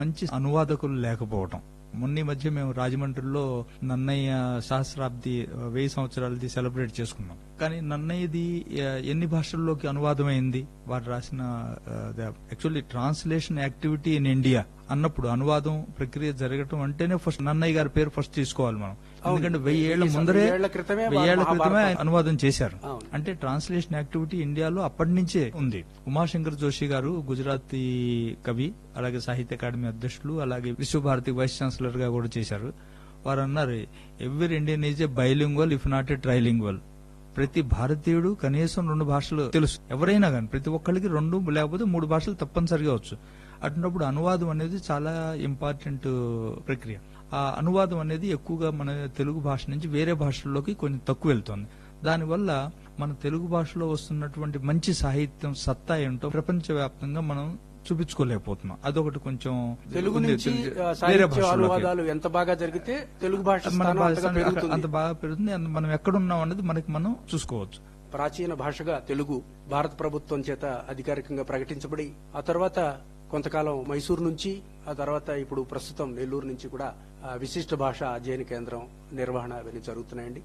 మంచి అనువాదకులు లేకపోవటం మొన్న ఈ మధ్య మేము రాజమండ్రిలో నన్నయ్య సహస్రాబ్ది ఆ, వెయ్యి సంవత్సరాలది సెలబ్రేట్ చేసుకున్నాం కానీ నన్నయ్యది ఆ, ఎన్ని భాషల్లోకి అనువాదమైంది వారు రాసిన actually translation activity in India అన్నప్పుడు అనువాదం ప్రక్రియ జరగటం అంటేనే ఫస్ట్ నన్నయ్య గారి పేరు ఫస్ట్ తీసుకోవాలి మనం ఎందుకంటే వెయ్యి ఏళ్ల ఈ ముందరే వెయ్యేళ్ల క్రితమే వారు వెయ్యేళ్ల క్రితమే మహాభారతం- ఆయన అనువాదం చేశారు అవును. అంటే ట్రాన్స్లేషన్ యాక్టివిటీ ఇండియాలో అప్పటి నుంచే ఉంది ఉమాశంకర్ జోషి గారు గుజరాతీ కవి అలాగే సాహిత్య అకాడమీ అధ్యక్షులు అలాగే విశ్వభారతి వైస్ ఛాన్సలర్ గా కూడా చేశారు వారు అన్నారు every Indian is a bilingual if not a trilingual ప్రతి భారతీయుడు కనీసం రెండు భాషలు తెలుసు ఎవరైనా కానీ ప్రతి ఒక్కరికి రెండు లేకపోతే మూడు భాషలు తప్పనిసరిగా వచ్చు అటున్నప్పుడు అనువాదం అనేది చాలా ఇంపార్టెంట్ ప్రక్రియ ఆ అనువాదం అనేది ఎక్కువగా మన తెలుగు భాష నుంచి వేరే భాషల్లోకి కొంచెం తక్కువ వెళ్తుంది దానివల్ల మన తెలుగు భాషలో వస్తున్నటువంటి మంచి సాహిత్యం సత్తా ఏంటో ప్రపంచవ్యాప్తంగా మనం చూపించుకోలేకపోతున్నాం అదొకటి కొంచెం తెలుగు ఉంది. నుంచి తెలుగు- ఆ, వేరే సాహిత్య భాషల్లోకి. అనువాదాలు ఎంత బాగా జరిగితే తెలుగు భాష మన స్థానం భాష అంతగా అంత పెరుగుతుంది బాగా పెరుగుతుంది అంత మనం ఎక్కడున్నాం అనేది మనకి మనం చూసుకోవచ్చు ప్రాచీన భాషగా తెలుగు భారత ప్రభుత్వం చేత అధికారికంగా ప్రకటించబడి ఆ తర్వాత కొంతకాలం మైసూరు నుంచి ఆ తర్వాత ఇప్పుడు ప్రస్తుతం నెల్లూరు నుంచి కూడా ఆ, విశిష్ట భాష అధ్యయన కేంద్రం నిర్వహణ అవన్నీ జరుగుతున్నాయండి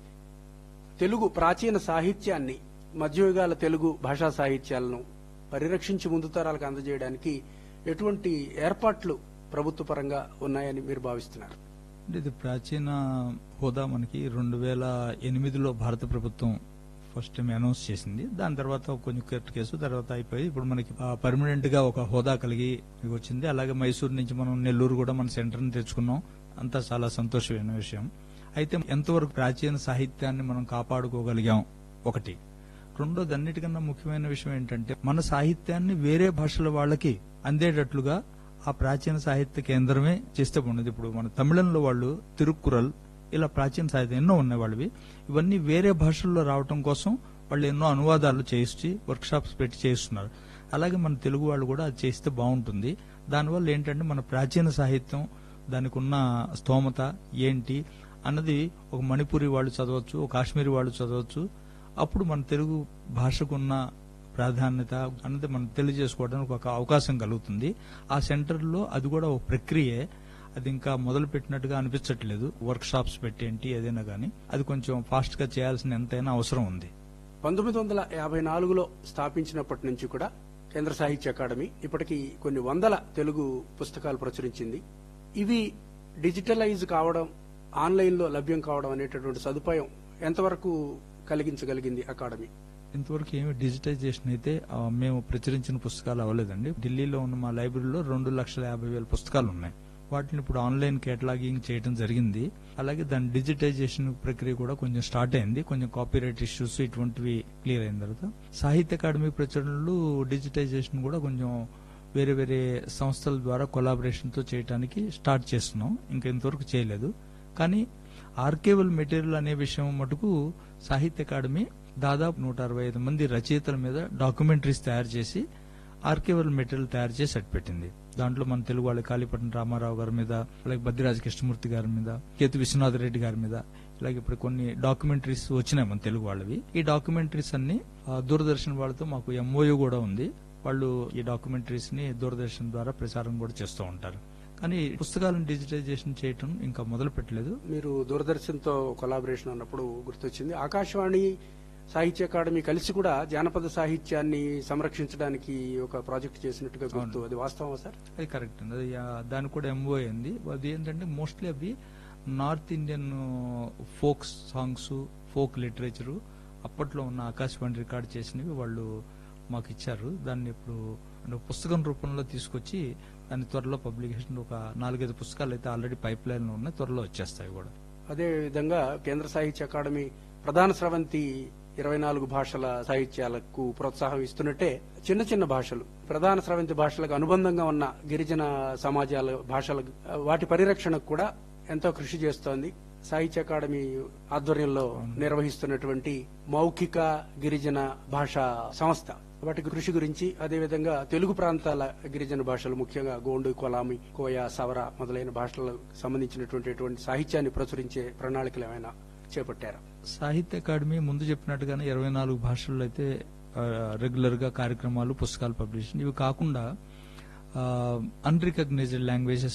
తెలుగు ప్రాచీన సాహిత్యాన్ని మధ్యయుగాల తెలుగు భాషా సాహిత్యాలను పరిరక్షించి ముందు తరాలకు అందజేయడానికి ఎటువంటి ఏర్పాట్లు ప్రభుత్వ పరంగా ఉన్నాయని మీరు భావిస్తున్నారు అంటే ఇది ప్రాచీన హోదా మనకి రెండు వేల ఎనిమిదిలో భారత ప్రభుత్వం ఫస్ట్ టైం అనౌన్స్ చేసింది దాని తర్వాత కొంచెం కరెక్ట్ కేసు తర్వాత అయిపోయి ఇప్పుడు మనకి పర్మనెంట్ గా ఒక హోదా కలిగి వచ్చింది అలాగే మైసూరు నుంచి మనం నెల్లూరు కూడా మన సెంటర్ ని తెచ్చుకున్నాం అంతా చాలా సంతోషమైన విషయం అయితే ఎంతవరకు ప్రాచీన సాహిత్యాన్ని మనం కాపాడుకోగలిగాం ఒకటి రెండోది అన్నిటికన్నా ముఖ్యమైన విషయం ఏంటంటే మన సాహిత్యాన్ని వేరే భాషల వాళ్ళకి అందేటట్లుగా ఆ ప్రాచీన సాహిత్య కేంద్రమే చేస్తే బాగుండదు ఇప్పుడు మన తమిళంలో వాళ్ళు తిరుక్కురల్ ఇలా ప్రాచీన సాహిత్యం ఎన్నో ఉన్నాయి వాళ్ళవి ఇవన్నీ వేరే భాషల్లో రావటం కోసం వాళ్ళు ఎన్నో అనువాదాలు చేసి వర్క్ షాప్స్ పెట్టి చేస్తున్నారు అలాగే మన తెలుగు వాళ్ళు కూడా అది చేస్తే బాగుంటుంది దానివల్ల ఏంటంటే మన ప్రాచీన సాహిత్యం దానికి ఉన్న స్తోమత ఏంటి అన్నది ఒక మణిపురి వాళ్ళు చదవచ్చు ఒక కాశ్మీరీ వాళ్ళు చదవచ్చు అప్పుడు మన తెలుగు భాషకున్న ప్రాధాన్యత అన్నది మనం తెలియజేసుకోవడానికి ఒక అవకాశం కలుగుతుంది ఆ సెంటర్లో అది కూడా ఒక ప్రక్రియే అది ఇంకా మొదలు పెట్టినట్టుగా అనిపించట్లేదు వర్క్ షాప్స్ పెట్టేంటి ఏదైనా కానీ అది కొంచెం ఫాస్ట్ గా చేయాల్సిన ఎంతైనా అవసరం ఉంది పంతొమ్మిది వందల యాభై నాలుగులో స్థాపించినప్పటి నుంచి కూడా కేంద్ర సాహిత్య అకాడమీ ఇప్పటికి కొన్ని వందల తెలుగు పుస్తకాలు ప్రచురించింది ఇవి డిజిటలైజ్ కావడం ఆన్లైన్ లో లభ్యం కావడం అనేటటువంటి సదుపాయం ఎంతవరకు కలిగించగలిగింది అకాడమీ ఇంతవరకు ఏమి డిజిటైజేషన్ అయితే ఆ, మేము ప్రచురించిన పుస్తకాలు అవ్వలేదండి ఢిల్లీలో ఉన్న మా లైబ్రరీలో రెండు లక్షల యాభై వేల పుస్తకాలు ఉన్నాయి వాటిని ఇప్పుడు ఆన్లైన్ కేటలాగింగ్ చేయడం జరిగింది అలాగే దాని డిజిటైజేషన్ ప్రక్రియ కూడా కొంచెం స్టార్ట్ అయింది కొంచెం కాపీరైట్ ఇష్యూస్ ఇటువంటివి క్లియర్ అయిన తర్వాత సాహిత్య అకాడమీ ప్రచురణలు డిజిటైజేషన్ కూడా కొంచెం వేరే వేరే సంస్థల ద్వారా కొలాబరేషన్ తో చేయడానికి స్టార్ట్ చేస్తున్నాం ఇంకా ఇంతవరకు చేయలేదు కానీ ఆర్కేవల్ మెటీరియల్ అనే విషయం మటుకు సాహిత్య అకాడమీ దాదాపు నూట అరవై ఐదు మంది రచయితల మీద డాక్యుమెంటరీస్ తయారు చేసి ఆర్కేవల్ మెటీరియల్ తయారు చేసి అట్టిపెట్టింది దాంట్లో మన తెలుగు వాళ్ళ కాళీపట్నం రామారావు గారి మీద అలాగే బద్రిరాజ కృష్ణమూర్తి గారి మీద కేతు విశ్వనాథ్ రెడ్డి గారి మీద ఇలాగే ఇప్పుడు కొన్ని డాక్యుమెంటరీస్ వచ్చినాయి మన తెలుగు వాళ్ళవి ఈ డాక్యుమెంటరీస్ అన్ని ఆ, దూరదర్శన్ వాళ్ళతో మాకు ఎంఓయూ కూడా ఉంది వాళ్ళు ఈ డాక్యుమెంటరీస్ ని దూరదర్శన్ ద్వారా ప్రసారం కూడా చేస్తూ ఉంటారు కానీ పుస్తకాలను డిజిటైజేషన్ చేయటం ఇంకా మొదలు పెట్టలేదు మీరు దూరదర్శన్ తో కొలాబరేషన్ అన్నప్పుడు గుర్తొచ్చింది ఆకాశవాణి సాహిత్య అకాడమీ కలిసి కూడా జానపద సాహిత్యాన్ని సంరక్షించడానికి ఒక ప్రాజెక్ట్ చేసినట్టుగా గుర్తు అది వాస్తవం సార్ అది కరెక్ట్ అండి అది ఆ, దానికి కూడా ఎంఓ అయింది అది ఏంటంటే మోస్ట్లీ అవి north Indian folk songs folk literature అప్పట్లో ఉన్న ఆకాశవాణి రికార్డ్ చేసినవి వాళ్ళు మాకు ఇచ్చారు దాన్ని ఇప్పుడు అంటే పుస్తకం రూపంలో తీసుకొచ్చి దాన్ని త్వరలో పబ్లికేషన్ ఒక నాలుగైదు పుస్తకాలు అయితే ఆల్రెడీ పైప్ లైన్ లో ఉన్నాయి త్వరలో వచ్చేస్తాయి కూడా అదే విధంగా కేంద్ర సాహిత్య అకాడమీ ప్రధాన స్రవంతి ఇరవై నాలుగు భాషల సాహిత్యాలకు ప్రోత్సాహం ఇస్తున్నట్టే చిన్న చిన్న భాషలు ప్రధాన స్రవంతి భాషలకు అనుబంధంగా ఉన్న గిరిజన సమాజాల భాషల వాటి పరిరక్షణకు కూడా ఎంతో కృషి చేస్తోంది సాహిత్య అకాడమీ ఆధ్వర్యంలో నిర్వహిస్తున్నటువంటి మౌఖిక గిరిజన భాషా సంస్థ వాటి కృషి గురించి అదేవిధంగా తెలుగు ప్రాంతాల గిరిజన భాషలు ముఖ్యంగా గోండు కొలామి కోయ సవర మొదలైన భాషలకు సంబంధించినటువంటి ఎటువంటి సాహిత్యాన్ని ప్రచురించే ప్రణాళికలు ఏమైనా చేపట్టారా సాహిత్య అకాడమీ ముందు చెప్పినట్టుగానే ఇరవై నాలుగు భాషల్లో అయితే రెగ్యులర్ గా కార్యక్రమాలు పుస్తకాలు పబ్లిష్ ఇవి కాకుండా ఆ, అన్రికగ్నైజ్డ్ లాంగ్వేజెస్